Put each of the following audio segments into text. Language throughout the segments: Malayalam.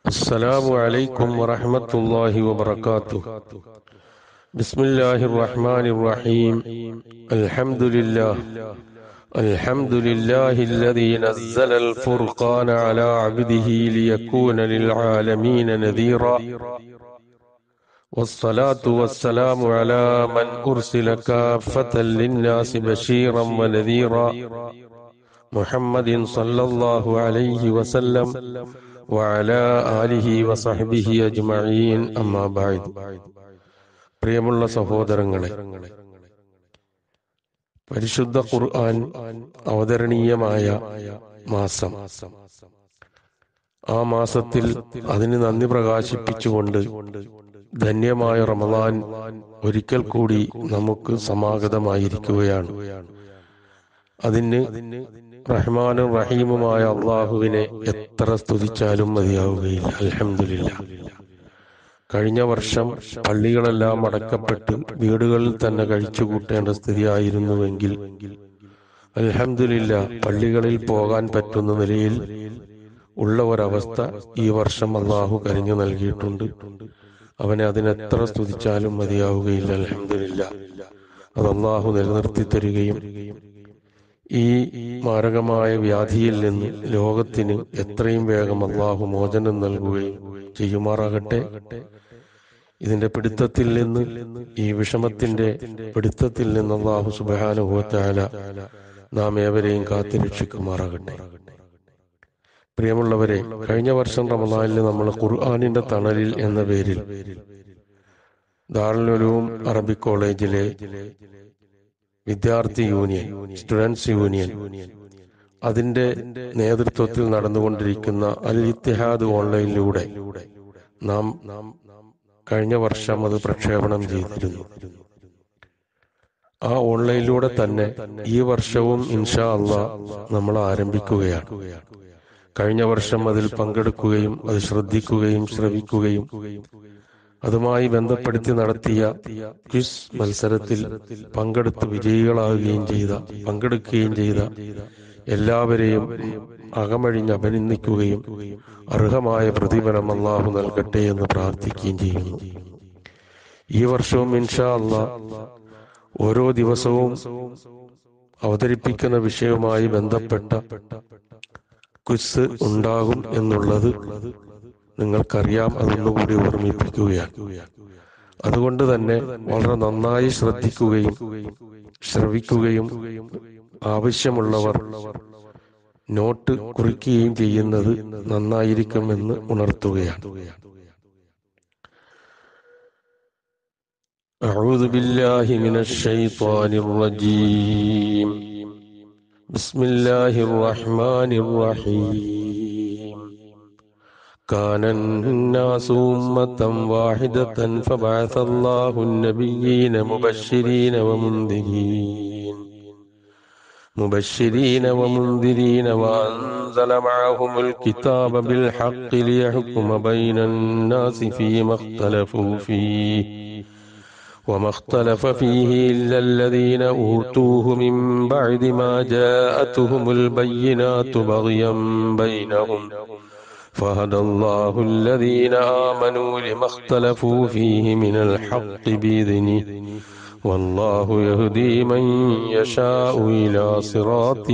السلام عليكم ورحمة الله وبركاته بسم الله الرحمن الرحيم الحمد لله الحمد لله الذي نزل الفرقان على عبده ليكون للعالمين نذيرا والصلاة والسلام على من أرسل كافة للناس بشيرا ونذيرا محمد صلى الله عليه وسلم وعلى آله وصحبه أجمعين أما بعد പ്രിയമുള്ള സഹോദരങ്ങളെ പരിശുദ്ധ ഖുർആൻ അവതരണീയമായ മാസം ആ മാസത്തിൽ അതിന് നന്ദി പ്രകാശിപ്പിച്ചുകൊണ്ട് ധന്യമായ റമദാൻ ഒരിക്കൽ കൂടി നമുക്ക് സമാഗതമായിരിക്കുകയാണ് അതിന് റഹ്മാനും റഹീമുമായ അള്ളാഹുവിനെ എത്ര സ്തുതിച്ചാലും മതിയാവുകയില്ല അലഹമില്ല കഴിഞ്ഞ വർഷം പള്ളികളെല്ലാം അടക്കപ്പെട്ട് വീടുകളിൽ തന്നെ കഴിച്ചു കൂട്ടേണ്ട സ്ഥിതിയായിരുന്നുവെങ്കിൽ അലഹമില്ല പള്ളികളിൽ പോകാൻ പറ്റുന്ന നിലയിൽ ഉള്ള ഒരവസ്ഥ ഈ വർഷം അള്ളാഹു കരിഞ്ഞു നൽകിയിട്ടുണ്ട് അവനെ അതിനെത്ര സ്തുതിച്ചാലും മതിയാവുകയില്ല അലഹമില്ല അത് അള്ളാഹു നിലനിർത്തി തരികയും ഈ മാരകമായ വ്യാധിയിൽ നിന്ന് ലോകത്തിന് എത്രയും വേഗം അള്ളാഹു മോചനം നൽകുകയും ചെയ്യുമാറാകട്ടെ ഇതിന്റെ പിടുത്തത്തിൽ നിന്ന് ഈ വിഷമത്തിന്റെ പിടുത്തത്തിൽ നിന്ന് അള്ളാഹു സുബാനുഭവത്താല നാം ഏവരെയും കാത്തിരക്ഷിക്കുമാറാകട്ടെ പ്രിയമുള്ളവരെ കഴിഞ്ഞ വർഷം റമദാനിൽ നമ്മൾ ഖുർആാനിന്റെ തണലിൽ എന്ന പേരിൽ ദാറുലും അറബിക് കോളേജിലെ വിദ്യാർത്ഥി യൂണിയൻ സ്റ്റുഡൻസ് യൂണിയൻ അതിന്റെ നേതൃത്വത്തിൽ നടന്നുകൊണ്ടിരിക്കുന്ന അൽ ഇത്തിഹാദ് ഓൺലൈനിലൂടെ നാം കഴിഞ്ഞ വർഷം അത് പ്രക്ഷേപണം ചെയ്തിരുന്നു ആ ഓൺലൈനിലൂടെ തന്നെ ഈ വർഷവും ഇൻഷാ അള്ളാ നമ്മൾ ആരംഭിക്കുകയാണ് കഴിഞ്ഞ വർഷം അതിൽ പങ്കെടുക്കുകയും അത് ശ്രദ്ധിക്കുകയും ശ്രവിക്കുകയും അതുമായി ബന്ധപ്പെടുത്തി നടത്തിയ ക്വിസ് മത്സരത്തിൽ പങ്കെടുത്ത് വിജയികളാവുകയും ചെയ്ത പങ്കെടുക്കുകയും ചെയ്ത എല്ലാവരെയും അകമഴിഞ്ഞ് അഭിനന്ദിക്കുകയും അർഹമായ പ്രതിഫലം അള്ളാഹു നൽകട്ടെ എന്ന് പ്രാർത്ഥിക്കുകയും ചെയ്യുന്നു ഈ വർഷവും ഇൻഷാ അള്ളാ ഓരോ ദിവസവും അവതരിപ്പിക്കുന്ന വിഷയവുമായി ബന്ധപ്പെട്ട ക്വിസ് ഉണ്ടാകും എന്നുള്ളത് നിങ്ങൾക്കറിയാം അതൊന്നുകൂടി ഓർമ്മിപ്പിക്കുകയാണ് അതുകൊണ്ട് തന്നെ വളരെ നന്നായി ശ്രദ്ധിക്കുകയും ശ്രവിക്കുകയും ആവശ്യമുള്ളവർ നോട്ട് കുറിക്കുകയും ചെയ്യുന്നത് നന്നായിരിക്കുമെന്ന് ഉണർത്തുകയാണ് أعوذ بالله من الشيطان الرجيم بسم الله الرحمن الرحيم كان الناس أمة واحدة فبعث الله النبيين مبشرين ومنذرين مبشرين ومنذرين وأنزل معهم الكتاب بالحق ليحكم بين الناس فيما اختلفوا فيه وما اختلف فيه إلا الذين أوتوه من بعد ما جاءتهم البينات بغيا بينهم فهدى الله الذين آمنوا لما اختلفوا فيه من الحق بإذنه والله يهدي من يشاء إلى صراط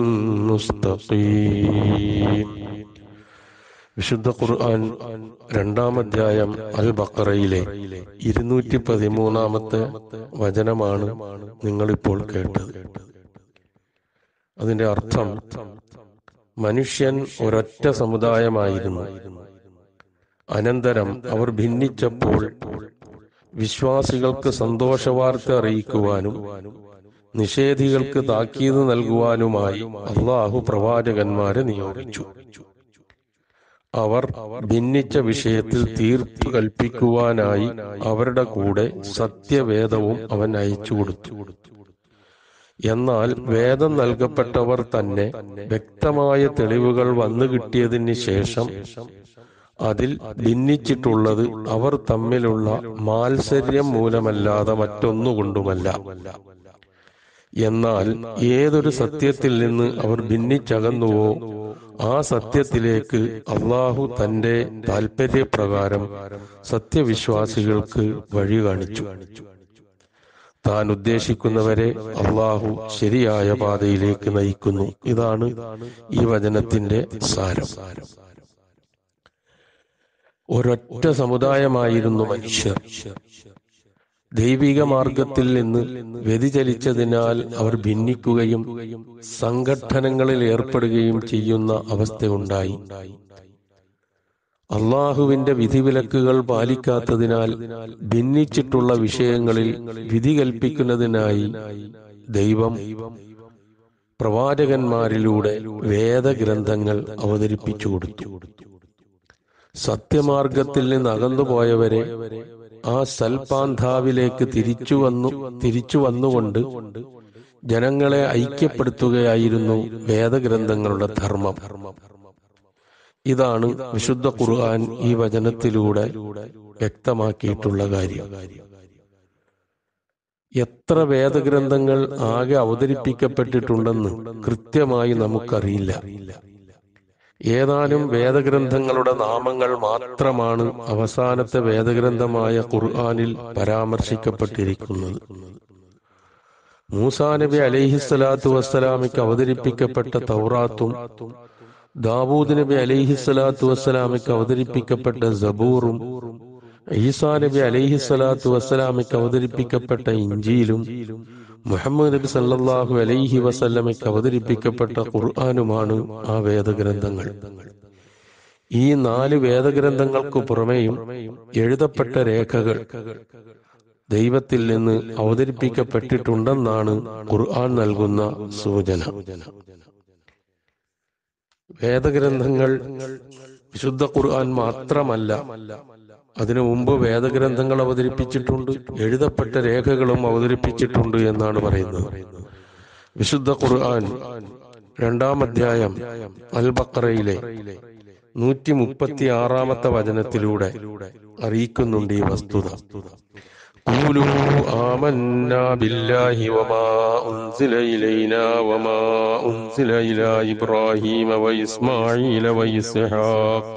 مستقيم വിശുദ്ധ ഖുർആൻ രണ്ടാം അധ്യായം അൽ ബക്കറയിലെ ഇരുന്നൂറ്റി പതിമൂന്നാമത്തെ വചനമാണ് നിങ്ങളിപ്പോൾ കേട്ടത് അതിന്റെ അർത്ഥം മനുഷ്യൻ ഒരൊറ്റ സമുദായമായിരുന്നു അനന്തരം അവർ ഭിന്നിച്ചപ്പോൾ വിശ്വാസികൾക്ക് സന്തോഷവാർത്ത അറിയിക്കുവാനും നിഷേധികൾക്ക് താക്കീത് നൽകുവാനുമായി അള്ളാഹു പ്രവാചകന്മാരെ നിയോഗിച്ചു അവർ ഭിന്നിച്ച വിഷയത്തിൽ തീർപ്പ് കൽപ്പിക്കുവാനായി അവരുടെ കൂടെ സത്യവേദവും അവൻ അയച്ചു കൊടുത്തു എന്നാൽ വേദം നൽകപ്പെട്ടവർ തന്നെ വ്യക്തമായ തെളിവുകൾ വന്നു കിട്ടിയതിന് ശേഷം അതിൽ ഭിന്നിച്ചിട്ടുള്ളത് അവർ തമ്മിലുള്ള മാത്സര്യം മൂലമല്ലാതെ മറ്റൊന്നുകൊണ്ടുമല്ല എന്നാൽ ഏതൊരു സത്യത്തിൽ നിന്ന് അവർ ഭിന്നിച്ചകന്നുവോ ആ സത്യത്തിലേക്ക് അള്ളാഹു തന്റെ താൽപര്യപ്രകാരം സത്യവിശ്വാസികൾക്ക് വഴി കാണിച്ചു താൻ ഉദ്ദേശിക്കുന്നവരെ അള്ളാഹു ശരിയായ പാതയിലേക്ക് നയിക്കുന്നു ഇതാണ് ഈ വചനത്തിന്റെ സാരം ഒരൊറ്റ സമുദായമായിരുന്നു മനുഷ്യർ ദൈവിക മാർഗത്തിൽ നിന്ന് വ്യതിചലിച്ചതിനാൽ അവർ ഭിന്നിക്കുകയും സംഘട്ടനങ്ങളിൽ ഏർപ്പെടുകയും ചെയ്യുന്ന അവസ്ഥയുണ്ടായി അള്ളാഹുവിന്റെ വിധിവിലക്കുകൾ പാലിക്കാത്തതിനാൽ ഭിന്നിച്ചിട്ടുള്ള വിഷയങ്ങളിൽ വിധി കൽപ്പിക്കുന്നതിനായി ദൈവം പ്രവാചകന്മാരിലൂടെ വേദഗ്രന്ഥങ്ങൾ അവതരിപ്പിച്ചു കൊടുത്തു സത്യമാർഗത്തിൽ നിന്ന് അകന്നുപോയവരെ ആ സൽപാന്താവിലേക്ക് തിരിച്ചു വന്നു തിരിച്ചു വന്നുകൊണ്ട് ജനങ്ങളെ ഐക്യപ്പെടുത്തുകയായിരുന്നു വേദഗ്രന്ഥങ്ങളുടെ ധർമ്മം ഇതാണ് വിശുദ്ധ ഖുർആൻ ഈ വചനത്തിലൂടെ വ്യക്തമാക്കിയിട്ടുള്ള കാര്യം എത്ര വേദഗ്രന്ഥങ്ങൾ ആകെ അവതരിപ്പിക്കപ്പെട്ടിട്ടുണ്ടെന്ന് കൃത്യമായി നമുക്കറിയില്ല ഏതാനും വേദഗ്രന്ഥങ്ങളുടെ നാമങ്ങൾ മാത്രമാണ് അവസാനത്തെ വേദഗ്രന്ഥമായ ഖുർആനിൽ പരാമർശിക്കപ്പെട്ടിരിക്കുന്നത് മൂസാ നബി അലൈഹിസ്സലാത്തു വസ്സലാമയ്ക്ക് അവതരിപ്പിക്കപ്പെട്ട തൗറാത്തും ദാവൂദ് നബി അലൈഹിസ്സലാത്തു വസ്സലാമയ്ക്ക് അവതരിപ്പിക്കപ്പെട്ട സബൂറും ഈസാ നബി അലൈഹിസ്സലാത്തു വസ്സലാമയ്ക്ക് അവതരിപ്പിക്കപ്പെട്ട ഇഞ്ചിയിലും മുഹമ്മദ് നബി സല്ലല്ലാഹു അലൈഹി വസല്ലമയ്ക്ക് അവതരിപ്പിക്കപ്പെട്ട ഖുർആാനുമാണ് ആ വേദഗ്രന്ഥങ്ങൾ ഈ നാല് വേദഗ്രന്ഥങ്ങൾക്ക് പുറമെയും എഴുതപ്പെട്ട രേഖകൾ ദൈവത്തിൽ നിന്ന് അവതരിപ്പിക്കപ്പെട്ടിട്ടുണ്ടെന്നാണ് ഖുർആൻ നൽകുന്ന സൂചന വേദഗ്രന്ഥങ്ങൾ വിശുദ്ധ ഖുർആൻ മാത്രമല്ല അതിനു മുമ്പ് വേദഗ്രന്ഥങ്ങൾ അവതരിപ്പിച്ചിട്ടുണ്ട് എഴുതപ്പെട്ട രേഖകളും അവതരിപ്പിച്ചിട്ടുണ്ട് എന്നാണ് പറയുന്നത് വിശുദ്ധ ഖുർആൻ രണ്ടാം അധ്യായം അൽ ബക്കറയിലെ നൂറ്റി മുപ്പത്തി ആറാമത്തെ വചനത്തിലൂടെ അറിയിക്കുന്നുണ്ട് ഈ വസ്തുത قولوا آمنا بالله وما أنزل إلينا وما أنزل إلى إبراهيم وإسماعيل وإسحاق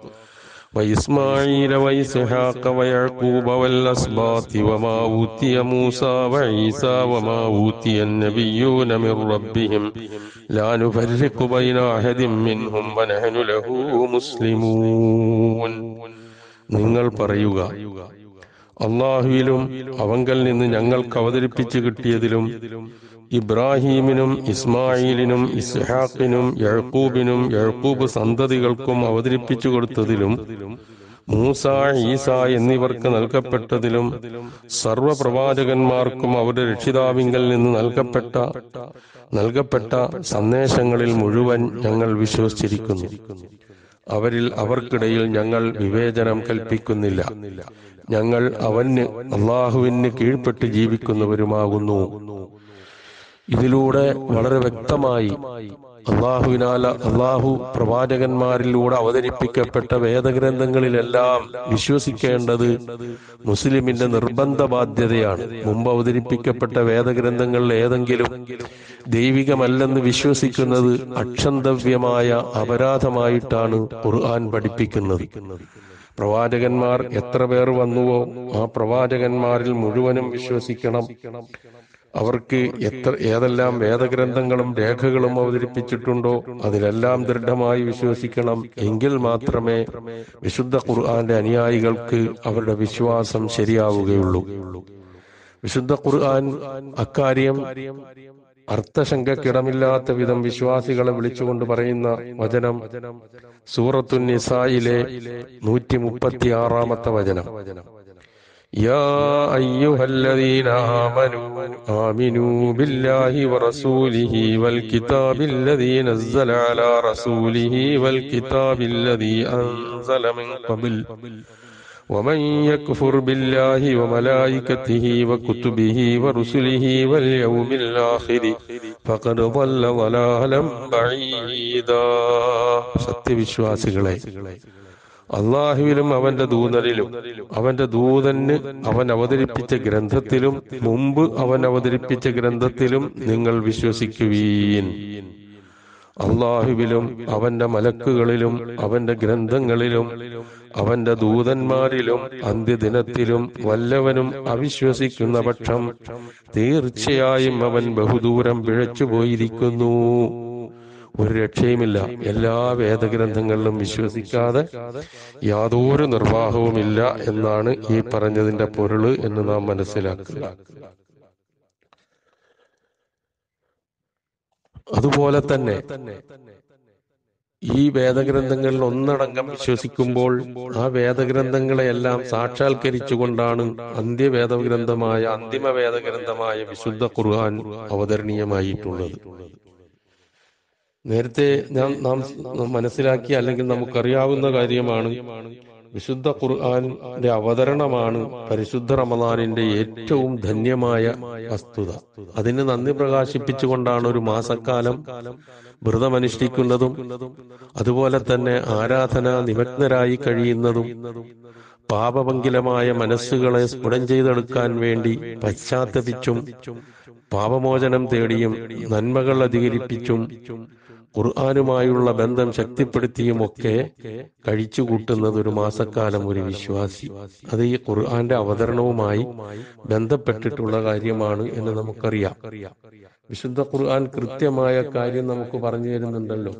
وإسماعيل وإسحاق ويعقوب والأسباط وما أوتي موسى وعيسى وما أوتي النبيون من ربهم لا نفرق بين أحد منهم ونحن له مسلمون നിങ്ങൾ പറയുക അള്ളാഹുവിലും അവങ്കൽ നിന്ന് ഞങ്ങൾക്ക് അവതരിപ്പിച്ചു കിട്ടിയതിലും ഇബ്രാഹീമിനും ഇസ്മായിലിനും ഇസ്ഹാഖിനും യഴക്കൂബിനും യഴക്കൂബ് സന്തതികൾക്കും അവതരിപ്പിച്ചു കൊടുത്തതിലും മൂസ ഈസ എന്നിവർക്ക് നൽകപ്പെട്ടതിലും സർവപ്രവാചകന്മാർക്കും അവരുടെ രക്ഷിതാവിങ്കൽ നിന്ന് നൽകപ്പെട്ട നൽകപ്പെട്ട സന്ദേശങ്ങളിൽ മുഴുവൻ ഞങ്ങൾ വിശ്വസിച്ചിരിക്കുന്നു അവരിൽ അവർക്കിടയിൽ ഞങ്ങൾ വിവേചനം കൽപ്പിക്കുന്നില്ല ഞങ്ങൾ അവന് അള്ളാഹുവിന് കീഴ്പ്പെട്ട് ജീവിക്കുന്നവരുമാകുന്നു ഇതിലൂടെ വളരെ വ്യക്തമായി അള്ളാഹുവിനാൽ അള്ളാഹു പ്രവാചകന്മാരിലൂടെ അവതരിപ്പിക്കപ്പെട്ട വേദഗ്രന്ഥങ്ങളിലെല്ലാം വിശ്വസിക്കേണ്ടത് മുസ്ലിമിന്റെ നിർബന്ധ ബാധ്യതയാണ് മുമ്പ് അവതരിപ്പിക്കപ്പെട്ട വേദഗ്രന്ഥങ്ങളിൽ ഏതെങ്കിലും ദൈവികമല്ലെന്ന് വിശ്വസിക്കുന്നത് അക്ഷന്തവ്യമായ അപരാധമായിട്ടാണ് ഖുർആൻ പഠിപ്പിക്കുന്നത് പ്രവാചകന്മാർ എത്ര പേർ വന്നുവോ ആ പ്രവാചകന്മാരിൽ മുഴുവനും വിശ്വസിക്കണം അവർക്ക് എത്ര ഏതെല്ലാം വേദഗ്രന്ഥങ്ങളും രേഖകളും അവതരിപ്പിച്ചിട്ടുണ്ടോ അതിലെല്ലാം ദൃഢമായി വിശ്വസിക്കണം എങ്കിൽ മാത്രമേ വിശുദ്ധ ഖുർആന്റെ അനുയായികൾക്ക് അവരുടെ വിശ്വാസം ശരിയാവുകയുള്ളൂ വിശുദ്ധ ഖുർആൻ അക്കാര്യം അർത്ഥശങ്കക്കിടമില്ലാത്ത വിധം വിശ്വാസികളെ വിളിച്ചുകൊണ്ട് പറയുന്ന വചനം സൂറത്തു നിസായിലെ നൂറ്റി മുപ്പത്തി ആറാമത്തെ വചനം يا أيها الذين آمنوا آمنوا بالله ورسوله والكتاب الذي نزل على رسوله والكتاب الذي أنزل من قبل ومن يكفر بالله وملائكته وكتبه ورسله واليوم الآخر فقد ضل ضلالا بعيدا സത്യവിശ്വാസികളെ അള്ളാഹുവിലും അവന്റെ ദൂതനിലും അവന്റെ ദൂതന് അവൻ അവതരിപ്പിച്ച ഗ്രന്ഥത്തിലും മുമ്പ് അവൻ അവതരിപ്പിച്ച ഗ്രന്ഥത്തിലും നിങ്ങൾ വിശ്വസിക്കുവീൻ അള്ളാഹുവിലും അവന്റെ മലക്കുകളിലും അവന്റെ ഗ്രന്ഥങ്ങളിലും അവന്റെ ദൂതന്മാരിലും അന്ത്യദിനത്തിലും വല്ലവനും അവിശ്വസിക്കുന്ന പക്ഷം തീർച്ചയായും അവൻ ബഹുദൂരം പിഴച്ചു പോയിരിക്കുന്നു ഒരു രക്ഷയുമില്ല എല്ലാ വേദഗ്രന്ഥങ്ങളിലും വിശ്വസിക്കാതെ യാതൊരു നിർവാഹവുമില്ല എന്നാണ് ഈ പറഞ്ഞതിന്റെ പൊരുള് എന്ന് നാം മനസ്സിലാക്കുക അതുപോലെ തന്നെ ഈ വേദഗ്രന്ഥങ്ങളിൽ ഒന്നടങ്കം വിശ്വസിക്കുമ്പോൾ ആ വേദഗ്രന്ഥങ്ങളെയെല്ലാം സാക്ഷാത്കരിച്ചുകൊണ്ടാണ് അന്ത്യവേദഗ്രന്ഥമായ അന്തിമ വേദഗ്രന്ഥമായ വിശുദ്ധ ഖുർആൻ അവതരണീയമായിട്ടുള്ളത് നേരത്തെ ഞാൻ നാം മനസ്സിലാക്കിയ അല്ലെങ്കിൽ നമുക്കറിയാവുന്ന കാര്യമാണ് വിശുദ്ധ ഖുർആന്റെ അവതരണമാണ് പരിശുദ്ധ റമദാനിന്റെ ഏറ്റവും ധന്യമായ വസ്തുത അതിന് നന്ദി പ്രകാശിപ്പിച്ചുകൊണ്ടാണ് ഒരു മാസക്കാലം വ്രതമനുഷ്ഠിക്കുന്നതും അതുപോലെ തന്നെ ആരാധന നിമഗ്നരായി കഴിയുന്നതും പാപഭംഗിലമായ മനസ്സുകളെ സ്ഫുടം ചെയ്തെടുക്കാൻ വേണ്ടി പശ്ചാത്തപിച്ചും പാപമോചനം തേടിയും നന്മകൾ അധികരിപ്പിച്ചും ഖുർആാനുമായുള്ള ബന്ധം ശക്തിപ്പെടുത്തിയും ഒക്കെ കഴിച്ചുകൂട്ടുന്നത് ഒരു മാസക്കാലം ഒരു വിശ്വാസി അത് ഈ ഖുർആന്റെ അവതരണവുമായി ബന്ധപ്പെട്ടിട്ടുള്ള കാര്യമാണ് എന്ന് നമുക്കറിയാം വിശുദ്ധ ഖുർആൻ കൃത്യമായ കാര്യം നമുക്ക് പറഞ്ഞു തരുന്നുണ്ടല്ലോ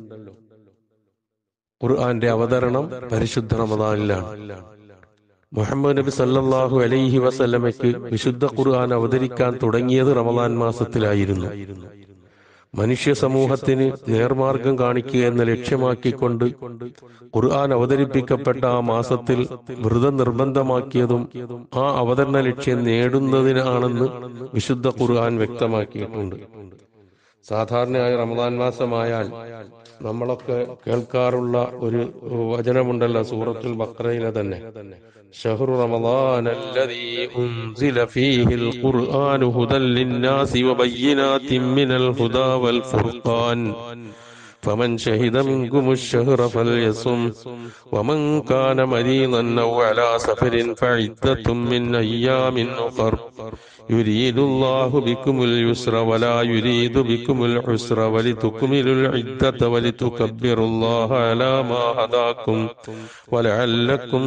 ഖുർആന്റെ അവതരണം പരിശുദ്ധ റമദാനിലാണ് മുഹമ്മദ് നബി സല്ലല്ലാഹു അലൈഹി വസല്ലമയ്ക്ക് വിശുദ്ധ ഖുർആൻ അവതരിക്കാൻ തുടങ്ങിയത് റമദാൻ മാസത്തിലായിരുന്നു മനുഷ്യ സമൂഹത്തിന് നേർമാർഗം കാണിക്കുക എന്ന ലക്ഷ്യമാക്കിക്കൊണ്ട് ഖുർആൻ അവതരിപ്പിക്കപ്പെട്ട ആ മാസത്തിൽ വ്രതം നിർബന്ധമാക്കിയതും ആ അവതരണ ലക്ഷ്യം നേടുന്നതിനാണെന്ന് വിശുദ്ധ ഖുർആൻ വ്യക്തമാക്കിയിട്ടുണ്ട് സാധാരണയായി റമദാൻ മാസമായാൽ നമ്മളൊക്കെ കേൾക്കാറുള്ള ഒരു വചനമുണ്ടല്ലോ സൂറത്തുൽ ബക്രയിലെ തന്നെ شهر رمضان الذي أنزل فيه القرآن هدى للناس وبينات من الهدى والفرقان فمن شهد منكم الشهر فليصم ومن كان مريضا أو على سفر فعدة من أيام أخر يريد الله بكم اليسر ولا يريد بكم العسر ولتكملوا العدة ولتكبروا الله على ما هداكم ولعلكم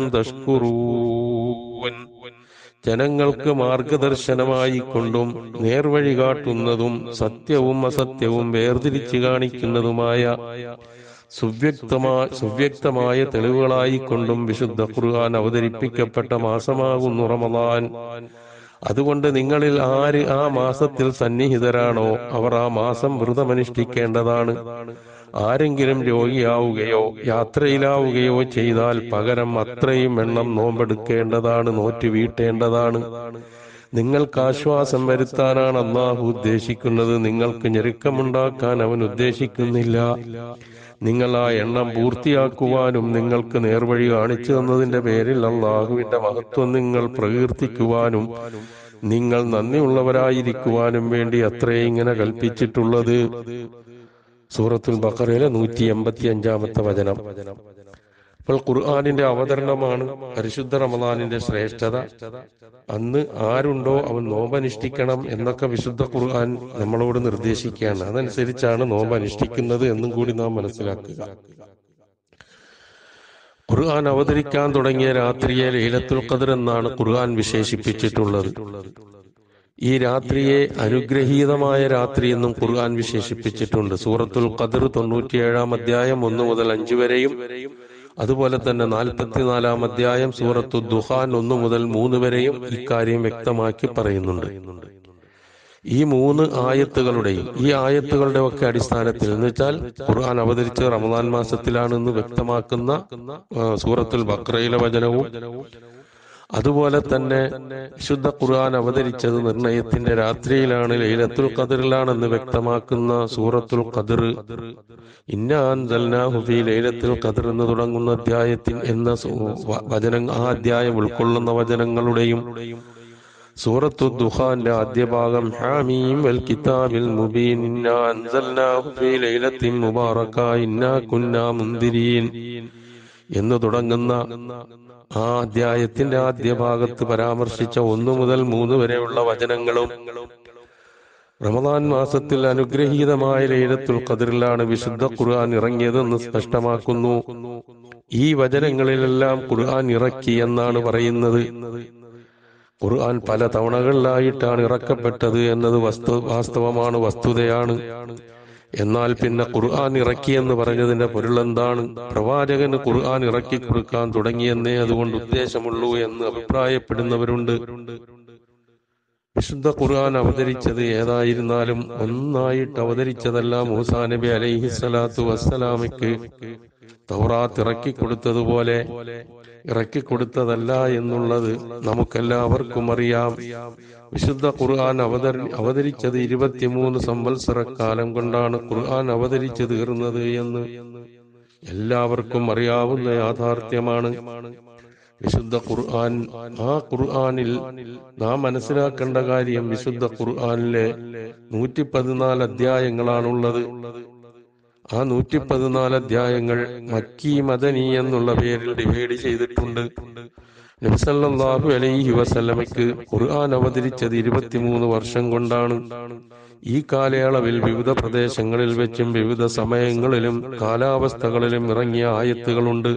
تشكرون ജനങ്ങൾക്ക് മാർഗദർശനമായി കൊണ്ടും നേർവഴി കാട്ടുന്നതും സത്യവും അസത്യവും വേർതിരിച്ചു കാണിക്കുന്നതുമായ സുവ്യക്തമാ സുവ്യക്തമായ തെളിവുകളായി കൊണ്ടും വിശുദ്ധ ഖുർആൻ അവതരിപ്പിക്കപ്പെട്ട മാസമാകുന്നു റമദാൻ അതുകൊണ്ട് നിങ്ങളിൽ ആര് ആ മാസത്തിൽ സന്നിഹിതരാണോ അവർ ആ മാസം വ്രതമനുഷ്ഠിക്കേണ്ടതാണ് ആരെങ്കിലും രോഗിയാവുകയോ യാത്രയിലാവുകയോ ചെയ്താൽ പകരം അത്രയും എണ്ണം നോമ്പെടുക്കേണ്ടതാണ് നോറ്റ് വീട്ടേണ്ടതാണ് നിങ്ങൾക്ക് ആശ്വാസം വരുത്താനാണ് അള്ളാഹു ഉദ്ദേശിക്കുന്നത് നിങ്ങൾക്ക് ഞെരുക്കമുണ്ടാക്കാൻ അവൻ ഉദ്ദേശിക്കുന്നില്ല നിങ്ങൾ ആ എണ്ണം പൂർത്തിയാക്കുവാനും നിങ്ങൾക്ക് നേർവഴി കാണിച്ചു തന്നതിന്റെ പേരിൽ അള്ളാഹുവിന്റെ മഹത്വം നിങ്ങൾ പ്രകീർത്തിക്കുവാനും നിങ്ങൾ നന്ദിയുള്ളവരായിരിക്കുവാനും വേണ്ടി അത്രേ ഇങ്ങനെ കൽപ്പിച്ചിട്ടുള്ളത് സൂറത്തുൽ ബക്കറയിലെ നൂറ്റി എൺപത്തി അഞ്ചാമത്തെ വചനം അപ്പോൾ ഖുർആാനിന്റെ അവതരണമാണ് പരിശുദ്ധ റമദാനിന്റെ ശ്രേഷ്ഠത അന്ന് ആരുണ്ടോ അവൻ നോമ്പനുഷ്ഠിക്കണം എന്നൊക്കെ വിശുദ്ധ ഖുർആൻ നമ്മളോട് നിർദ്ദേശിക്കുകയാണ് അതനുസരിച്ചാണ് നോമ്പ് അനുഷ്ഠിക്കുന്നത് എന്നും കൂടി നാം മനസ്സിലാക്കുക ഖുർആൻ അവതരിക്കാൻ തുടങ്ങിയ രാത്രിയെ ലൈലത്തുൽ ഖദർ എന്നാണ് ഖുർആൻ വിശേഷിപ്പിച്ചിട്ടുള്ളത് ഈ രാത്രിയെ അനുഗ്രഹീതമായ രാത്രി എന്നും ഖുർആൻ വിശേഷിപ്പിച്ചിട്ടുണ്ട് സൂറത്തുൽ ഖദർ തൊണ്ണൂറ്റിയേഴാം അധ്യായം ഒന്ന് മുതൽ അഞ്ചു വരെയും അതുപോലെ തന്നെ നാൽപ്പത്തിനാലാം അധ്യായം സൂറത്തു ദുഹാൻ ഒന്ന് മുതൽ മൂന്ന് വരെയും ഇക്കാര്യം വ്യക്തമാക്കി പറയുന്നുണ്ട് ഈ മൂന്ന് ആയത്തുകളുടെയും ഈ ആയത്തുകളുടെ ഒക്കെ അടിസ്ഥാനത്തിൽ എന്ന് വെച്ചാൽ ഖുർആൻ അവതരിച്ച റമദാൻ മാസത്തിലാണെന്ന് വ്യക്തമാക്കുന്ന സൂറത്തുൽ ബക്രയിലെ വചനവും അതുപോലെ തന്നെ വിശുദ്ധ ഖുർആൻ അവതരിച്ചത് നിർണയത്തിന്റെ രാത്രിയിലാണ് ലൈലത്തുൽ ഖദറിലാണെന്ന് വ്യക്തമാക്കുന്ന സൂറത്തുൽ ഖദർ ഇന്നാഹുഫി ലൈലത്തുൽ ഖദർ എന്ന് തുടങ്ങുന്ന അധ്യായത്തിൽ എന്ന വചന ആ അധ്യായം ഉൾക്കൊള്ളുന്ന വചനങ്ങളുടെയും സൂറത്തു ദുഖാന്റെ ആദ്യ ഭാഗം ഹാമീം വൽ കിതാബിൽ മുബീൻ ഇന്നാ അൻസൽനാഹു ഫീ ലൈലത്തിൻ മുബാറക ഇന്നാ കുന്നാ മുൻദിരീൻ എന്ന് തുടങ്ങുന്ന ആ അധ്യായത്തിന്റെ ആദ്യ ഭാഗത്ത് പരാമർശിച്ച ഒന്നു മുതൽ മൂന്ന് വരെയുള്ള വചനങ്ങളും റമദാൻ മാസത്തിൽ അനുഗ്രഹീതമായ ലൈലത്തുൽ ഖദറിലാണ് വിശുദ്ധ ഖുർആൻ ഇറങ്ങിയതെന്ന് സ്പഷ്ടമാക്കുന്നു ഈ വചനങ്ങളിലെല്ലാം ഖുർആൻ ഇറക്കി എന്നാണ് പറയുന്നത് ഖുർആൻ പല തവണകളിലായിട്ടാണ് ഇറക്കപ്പെട്ടത് എന്നത് വസ്തു വാസ്തവമാണ് വസ്തുതയാണ് എന്നാൽ പിന്നെ ഖുർആൻ ഇറക്കി എന്ന് പറഞ്ഞതിന്റെ പൊരുളെന്താണ് പ്രവാചകന് ഖുർആൻ ഇറക്കി കൊടുക്കാൻ തുടങ്ങിയെന്നേ അതുകൊണ്ട് ഉദ്ദേശമുള്ളൂ എന്ന് അഭിപ്രായപ്പെടുന്നവരുണ്ട് വിശുദ്ധ ഖുർആൻ അവതരിച്ചത് ഏതായിരുന്നാലും ഒന്നായിട്ട് അവതരിച്ചതല്ല മൂസാ നബി അലൈഹി സ്വലാത്തു വസ്സലാമയ്ക്ക് തൗറാത്ത് ഇറക്കി കൊടുത്തതുപോലെ ഇറക്കി കൊടുത്തതല്ല എന്നുള്ളത് നമുക്കെല്ലാവർക്കും അറിയാം വിശുദ്ധ ഖുർആൻ അവതരി അവതരിച്ചത് ഇരുപത്തിമൂന്ന് സംവത്സരക്കാലം കൊണ്ടാണ് ഖുർആൻ അവതരിച്ചു തീർന്നത് എന്ന് എല്ലാവർക്കും അറിയാവുന്ന യാഥാർത്ഥ്യമാണ് വിശുദ്ധ ഖുർആൻ ആ ഖുർആനിൽ നാം മനസ്സിലാക്കേണ്ട കാര്യം വിശുദ്ധ ഖുർആനിലെ നൂറ്റി പതിനാല് അധ്യായങ്ങളാണുള്ളത് ആ നൂറ്റി പതിനാല് അധ്യായങ്ങൾ മക്കി മദനി എന്നുള്ള പേരിൽ ഡിവൈഡ് ചെയ്തിട്ടുണ്ട് നബിസല്ലാഹു അലൈഹി വസല്ലമയ്ക്ക് ഖുർആൻ അവതരിച്ചത് ഇരുപത്തിമൂന്ന് വർഷം കൊണ്ടാണ് ഈ കാലയളവിൽ വിവിധ പ്രദേശങ്ങളിൽ വെച്ചും വിവിധ സമയങ്ങളിലും കാലാവസ്ഥകളിലും ഇറങ്ങിയ ആയത്തുകളുണ്ട്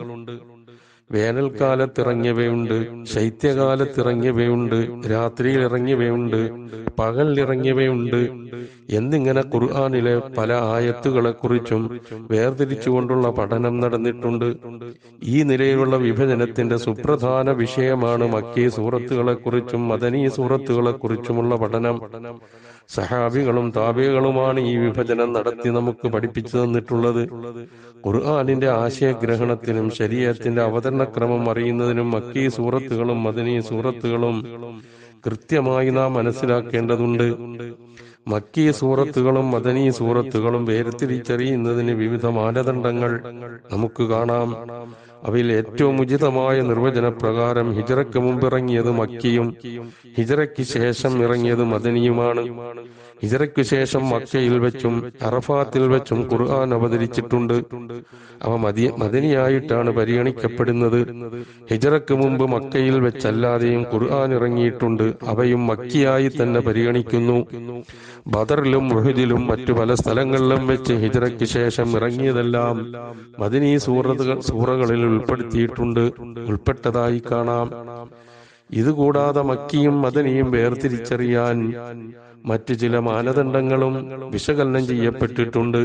വേനൽക്കാലത്തിറങ്ങിയവയുണ്ട് ശൈത്യകാലത്തിറങ്ങിയവയുണ്ട് രാത്രിയിൽ ഇറങ്ങിയവയുണ്ട് പകലിൽ ഇറങ്ങിയവയുണ്ട് എന്നിങ്ങനെ ഖുർആാനിലെ പല ആയത്തുകളെ കുറിച്ചും വേർതിരിച്ചുകൊണ്ടുള്ള പഠനം നടന്നിട്ടുണ്ട് ഈ നിലയിലുള്ള വിഭജനത്തിന്റെ സുപ്രധാന വിഷയമാണ് മക്കീ സൂറത്തുകളെ കുറിച്ചും മദനീ സൂറത്തുകളെ കുറിച്ചുമുള്ള പഠനം സഹാബികളും താബികളുമാണ് ഈ വിഭജനം നടത്തി നമുക്ക് പഠിപ്പിച്ചു തന്നിട്ടുള്ളത് ഖുർആാനിന്റെ ആശയഗ്രഹണത്തിനും ശരീരത്തിന്റെ അവതരണക്രമം അറിയുന്നതിനും മക്കീ സൂറത്തുകളും മദനീ സൂറത്തുകളും കൃത്യമായി നാം മനസ്സിലാക്കേണ്ടതുണ്ട് മക്കീ സൂറത്തുകളും മദനീ സൂറത്തുകളും വേർതിരിച്ചറിയുന്നതിന് വിവിധ മാനദണ്ഡങ്ങൾ നമുക്ക് കാണാം അവയിൽ ഏറ്റവും ഉചിതമായ നിർവചന പ്രകാരം ഹിജറയ്ക്ക് മുമ്പ് ഇറങ്ങിയത് മക്കിയും ഹിജറയ്ക്ക് ശേഷം ഇറങ്ങിയത് മദനിയുമാണ് ഹിജറയ്ക്ക് ശേഷം മക്കയിൽ വെച്ചും അറഫാത്തിൽ വെച്ചും ഖുർആൻ അവതരിച്ചിട്ടുണ്ട് അവ മതി മദനിയായിട്ടാണ് പരിഗണിക്കപ്പെടുന്നത് ഹിജറയ്ക്ക് മുമ്പ് മക്കയിൽ വെച്ചല്ലാതെയും ഖുർആൻ ഇറങ്ങിയിട്ടുണ്ട് അവയും മക്കിയായി തന്നെ പരിഗണിക്കുന്നു ബദറിലും മുഹദിലും മറ്റു പല സ്ഥലങ്ങളിലും വെച്ച് ഹിജറയ്ക്ക് ശേഷം ഇറങ്ങിയതെല്ലാം മദിനി സൂറത്തുകൾ സൂറകളിൽ ഉൾപ്പെടുത്തിയിട്ടുണ്ട് ഉൾപ്പെട്ടതായി കാണാം ഇതുകൂടാതെ മക്കിയും മദനിയും വേർതിരിച്ചറിയാൻ മറ്റു ചില മാനദണ്ഡങ്ങളും വിശകലനം ചെയ്യപ്പെട്ടിട്ടുണ്ട്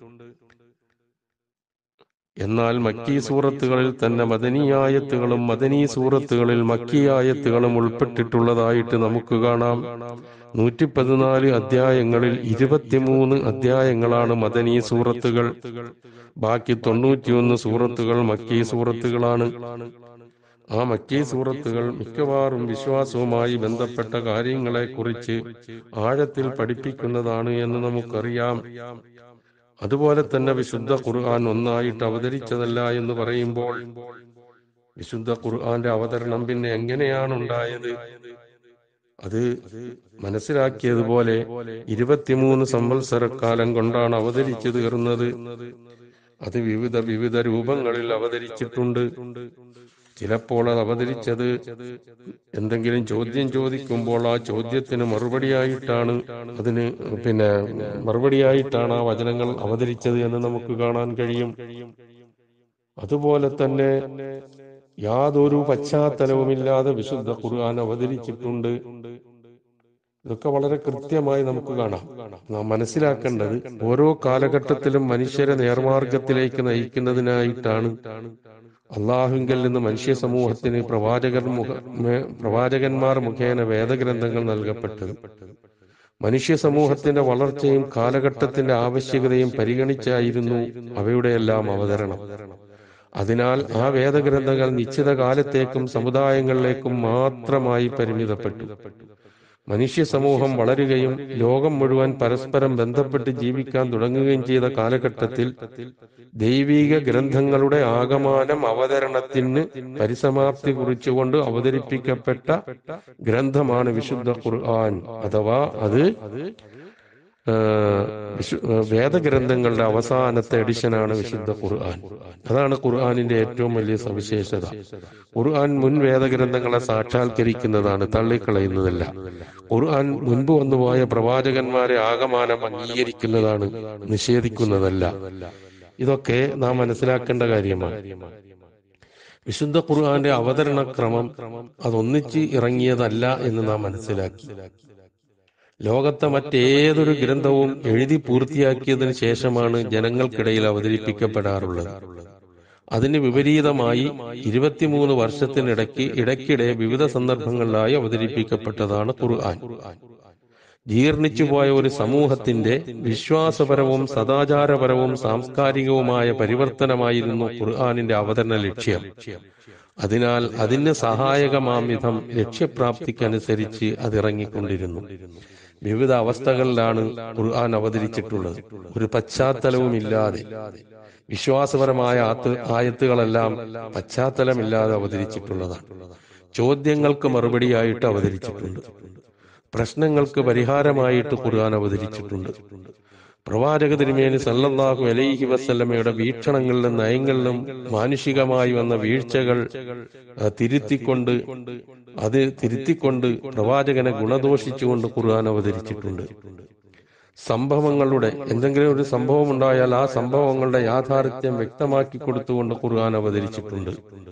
എന്നാൽ മക്കീ സൂറത്തുകളിൽ തന്നെ മദനീയായത്തുകളും മദനീ സൂറത്തുകളിൽ മക്കിയായത്തുകളും ഉൾപ്പെട്ടിട്ടുള്ളതായിട്ട് നമുക്ക് കാണാം നൂറ്റി പതിനാല് അധ്യായങ്ങളിൽ ഇരുപത്തിമൂന്ന് അധ്യായങ്ങളാണ് മദനീ സൂറത്തുകൾ ബാക്കി തൊണ്ണൂറ്റിയൊന്ന് സൂറത്തുകൾ മക്കീ സൂറത്തുകളാണ് ആ മക്കീ സൂറത്തുകൾ മിക്കവാറും വിശ്വാസവുമായി ബന്ധപ്പെട്ട കാര്യങ്ങളെ കുറിച്ച് ആഴത്തിൽ പഠിപ്പിക്കുന്നതാണ് എന്ന് നമുക്കറിയാം അതുപോലെ തന്നെ വിശുദ്ധ ഖുർആൻ ഒന്നായിട്ട് അവതരിച്ചതല്ല എന്ന് പറയുമ്പോൾ വിശുദ്ധ ഖുർആന്റെ അവതരണം പിന്നെ എങ്ങനെയാണ് ഉണ്ടായത് അത് മനസ്സിലാക്കിയതുപോലെ ഇരുപത്തിമൂന്ന് സംവത്സരക്കാലം കൊണ്ടാണ് അവതരിച്ചു തീർന്നത് അത് വിവിധ വിവിധ രൂപങ്ങളിൽ അവതരിച്ചിട്ടുണ്ട് ചിലപ്പോൾ അത് അവതരിച്ചത് എന്തെങ്കിലും ചോദ്യം ചോദിക്കുമ്പോൾ ആ ചോദ്യത്തിന് മറുപടിയായിട്ടാണ് അതിന് പിന്നെ മറുപടിയായിട്ടാണ് ആ വചനങ്ങൾ അവതരിച്ചത് എന്ന് നമുക്ക് കാണാൻ കഴിയും അതുപോലെ തന്നെ യാതൊരു പശ്ചാത്തലവുമില്ലാതെ വിശുദ്ധ ഖുർആൻ അവതരിച്ചിട്ടുണ്ട് ഇതൊക്കെ വളരെ കൃത്യമായി നമുക്ക് കാണാം നാം മനസ്സിലാക്കേണ്ടത് ഓരോ കാലഘട്ടത്തിലും മനുഷ്യരെ നേർമാർഗത്തിലേക്ക് നയിക്കുന്നതിനായിട്ടാണ് അള്ളാഹുങ്കൽ നിന്ന് മനുഷ്യ സമൂഹത്തിന് പ്രവാചകർ മുഖ മേ- പ്രവാചകന്മാർ മുഖേന വേദഗ്രന്ഥങ്ങൾ നൽകപ്പെട്ടത് മനുഷ്യ സമൂഹത്തിന്റെ വളർച്ചയും കാലഘട്ടത്തിന്റെ ആവശ്യകതയും പരിഗണിച്ചായിരുന്നു അവയുടെയെല്ലാം അവതരണം അതിനാൽ ആ വേദഗ്രന്ഥങ്ങൾ നിശ്ചിത കാലത്തേക്കും സമുദായങ്ങളിലേക്കും മാത്രമായി പരിമിതപ്പെട്ടു മനുഷ്യ സമൂഹം വളരുകയും ലോകം മുഴുവൻ പരസ്പരം ബന്ധപ്പെട്ട് ജീവിക്കാൻ തുടങ്ങുകയും ചെയ്ത കാലഘട്ടത്തിൽ ദൈവിക ഗ്രന്ഥങ്ങളുടെ ആകമാനം അവതരണത്തിന് പരിസമാപ്തി കുറിച്ചുകൊണ്ട് അവതരിപ്പിക്കപ്പെട്ട ഗ്രന്ഥമാണ് വിശുദ്ധ ഖുർആൻ അഥവാ അത് ആ, വിശു- ആ, വേദഗ്രന്ഥങ്ങളുടെ അവസാനത്തെ എഡിഷനാണ് വിശുദ്ധ ഖുർആൻ അതാണ് ഖുർആനിന്റെ ഏറ്റവും വലിയ സവിശേഷത ഖുർആൻ മുൻ വേദഗ്രന്ഥങ്ങളെ സാക്ഷാത്കരിക്കുന്നതാണ് തള്ളിക്കളയുന്നതല്ല ഖുർആൻ മുൻപ് വന്നുപോയ പ്രവാചകന്മാരെ ആകമാനം അംഗീകരിക്കുന്നതാണ് നിഷേധിക്കുന്നതല്ല ഇതൊക്കെ നാം മനസ്സിലാക്കേണ്ട കാര്യമാണ് വിശുദ്ധ ഖുർആന്റെ അവതരണ ക്രമം അതൊന്നിച്ച് ഇറങ്ങിയതല്ല എന്ന് നാം മനസ്സിലാക്കി ലോകത്തെ മറ്റേതൊരു ഗ്രന്ഥവും എഴുതി പൂർത്തിയാക്കിയതിനു ശേഷമാണ് ജനങ്ങൾക്കിടയിൽ അവതരിപ്പിക്കപ്പെടാറുള്ളത് അതിന് വിപരീതമായി ഇരുപത്തിമൂന്ന് വർഷത്തിനിടയ്ക്ക് ഇടയ്ക്കിടെ വിവിധ സന്ദർഭങ്ങളിലായി അവതരിപ്പിക്കപ്പെട്ടതാണ് ഖുർആൻ ജീർണിച്ചുപോയ ഒരു സമൂഹത്തിന്റെ വിശ്വാസപരവും സദാചാരപരവും സാംസ്കാരികവുമായ പരിവർത്തനമായിരുന്നു ഖുർആാനിന്റെ അവതരണ ലക്ഷ്യം അതിനാൽ അതിന് സഹായകമാം വിധം ലക്ഷ്യപ്രാപ്തിക്കനുസരിച്ച് അതിറങ്ങിക്കൊണ്ടിരുന്നു വിവിധ അവസ്ഥകളിലാണ് ഖുർആൻ അവതരിച്ചിട്ടുള്ളത് ഒരു പശ്ചാത്തലവുമില്ലാതെ വിശ്വാസപരമായ ആത്ത് ആയത്തുകളെല്ലാം പശ്ചാത്തലമില്ലാതെ അവതരിച്ചിട്ടുള്ളതാണ് ചോദ്യങ്ങൾക്ക് മറുപടിയായിട്ട് അവതരിച്ചിട്ടുണ്ട് പ്രശ്നങ്ങൾക്ക് പരിഹാരമായിട്ട് ഖുർആൻ അവതരിച്ചിട്ടുണ്ട് പ്രവാചക തിരുമേനി സല്ലല്ലാഹു അലൈഹി വസല്ലമയുടെ വീക്ഷണങ്ങളിലും നയങ്ങളിലും മാനുഷികമായി വന്ന വീഴ്ചകൾ ആ, തിരുത്തിക്കൊണ്ട് അത് തിരുത്തിക്കൊണ്ട് പ്രവാചകനെ ഗുണദോഷിച്ചുകൊണ്ട് ഖുർആൻ അവതരിച്ചിട്ടുണ്ട് സംഭവങ്ങളുടെ എന്തെങ്കിലും ഒരു സംഭവം ഉണ്ടായാൽ ആ സംഭവങ്ങളുടെ യാഥാർത്ഥ്യം വ്യക്തമാക്കി കൊടുത്തുകൊണ്ട് ഖുർആൻ അവതരിച്ചിട്ടുണ്ട്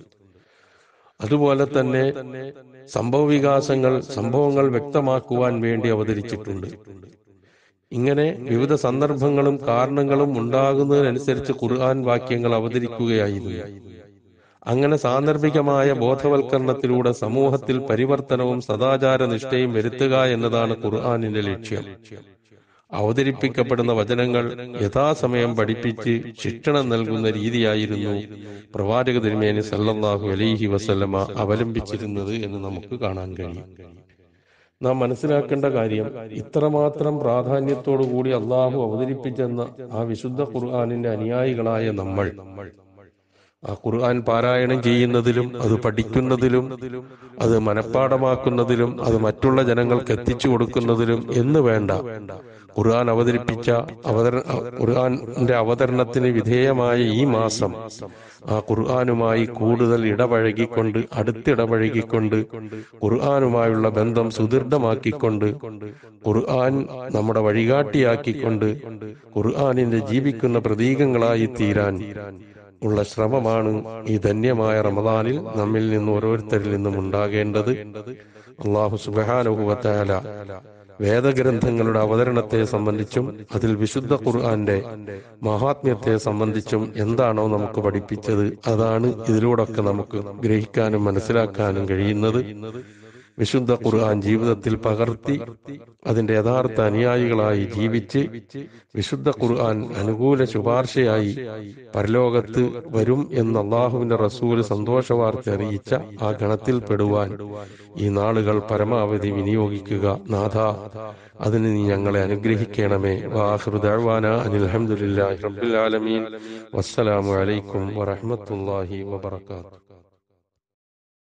അതുപോലെ തന്നെ സംഭവ വികാസങ്ങൾ സംഭവങ്ങൾ വ്യക്തമാക്കുവാൻ വേണ്ടി അവതരിച്ചിട്ടുണ്ട് ഇങ്ങനെ വിവിധ സന്ദർഭങ്ങളും കാരണങ്ങളും ഉണ്ടാകുന്നതിനനുസരിച്ച് ഖുർആൻ വാക്യങ്ങൾ അവതരിക്കുകയായിരുന്നു അങ്ങനെ സാന്ദർഭികമായ ബോധവൽക്കരണത്തിലൂടെ സമൂഹത്തിൽ പരിവർത്തനവും സദാചാര നിഷ്ഠയും വരുത്തുക എന്നതാണ് ഖുർആാനിന്റെ ലക്ഷ്യം അവതരിപ്പിക്കപ്പെടുന്ന വചനങ്ങൾ യഥാസമയം പഠിപ്പിച്ച് ശിക്ഷണം നൽകുന്ന രീതിയായിരുന്നു പ്രവാചക തിരുമേനി സല്ലല്ലാഹു അലൈഹി വസല്ലമ അവലംബിച്ചിരുന്നത് എന്ന് നമുക്ക് കാണാൻ കഴിയും നാം മനസ്സിലാക്കേണ്ട കാര്യം ഇത്രമാത്രം പ്രാധാന്യത്തോടു കൂടി അള്ളാഹു അവതരിപ്പിച്ചെന്ന ആ വിശുദ്ധ ഖുർആാനിന്റെ അനുയായികളായ നമ്മൾ ആ ഖുർആൻ പാരായണം ചെയ്യുന്നതിലും അത് പഠിക്കുന്നതിലും അത് മനഃപ്പാടമാക്കുന്നതിലും അത് മറ്റുള്ള ജനങ്ങൾക്ക് എത്തിച്ചു കൊടുക്കുന്നതിലും എന്ന് വേണ്ട ഖുർആൻ അവതരിപ്പിച്ച അവതര ഖുർആന്റെ അവതരണത്തിന് വിധേയമായ ഈ മാസം ആ ഖുർആനുമായി കൂടുതൽ ഇടപഴകിക്കൊണ്ട് അടുത്തിടപഴകിക്കൊണ്ട് ഖുർആനുമായുള്ള ബന്ധം സുദൃഢമാക്കിക്കൊണ്ട് ഖുർആൻ നമ്മുടെ വഴികാട്ടിയാക്കിക്കൊണ്ട് ഖുർആനിന്റെ ജീവിക്കുന്ന പ്രതീകങ്ങളായി തീരാൻ ഉള്ള ശ്രമമാണ് ഈ ധന്യമായ റമദാനിൽ നമ്മിൽ നിന്ന് ഓരോരുത്തരിൽ നിന്നും ഉണ്ടാകേണ്ടത് അള്ളാഹു സുബാനുഭവത്തായ വേദഗ്രന്ഥങ്ങളുടെ അവതരണത്തെ സംബന്ധിച്ചും അതിൽ വിശുദ്ധ ഖുർആന്റെ മഹാത്മ്യത്തെ സംബന്ധിച്ചും എന്താണോ നമുക്ക് പഠിപ്പിച്ചത് അതാണ് ഇതിലൂടെയൊക്കെ നമുക്ക് ഗ്രഹിക്കാനും മനസ്സിലാക്കാനും കഴിയുന്നത് വിശുദ്ധ ഖുർആൻ ജീവിതത്തിൽ പകർത്തി അതിന്റെ യഥാർത്ഥ അനുയായികളായി ജീവിച്ച് വിശുദ്ധ ഖുർആൻ അനുകൂല ശുപാർശയായി പരലോകത്ത് വരും എന്ന് അള്ളാഹുവിന്റെ റസൂല് സന്തോഷവാർത്ത അറിയിച്ച ആ ഗണത്തിൽ പെടുവാൻ ഈ നാളുകൾ പരമാവധി വിനിയോഗിക്കുക നാഥ അതിന് നീ ഞങ്ങളെ അനുഗ്രഹിക്കണമേ വാഹൃദാന അനിൽഹമുല്ലാ റബ്ബുൽ ആലമീൻ വസ്സലാമു അലൈക്കും വറഹ്മത്തുള്ളാഹി വബറകാതുഹു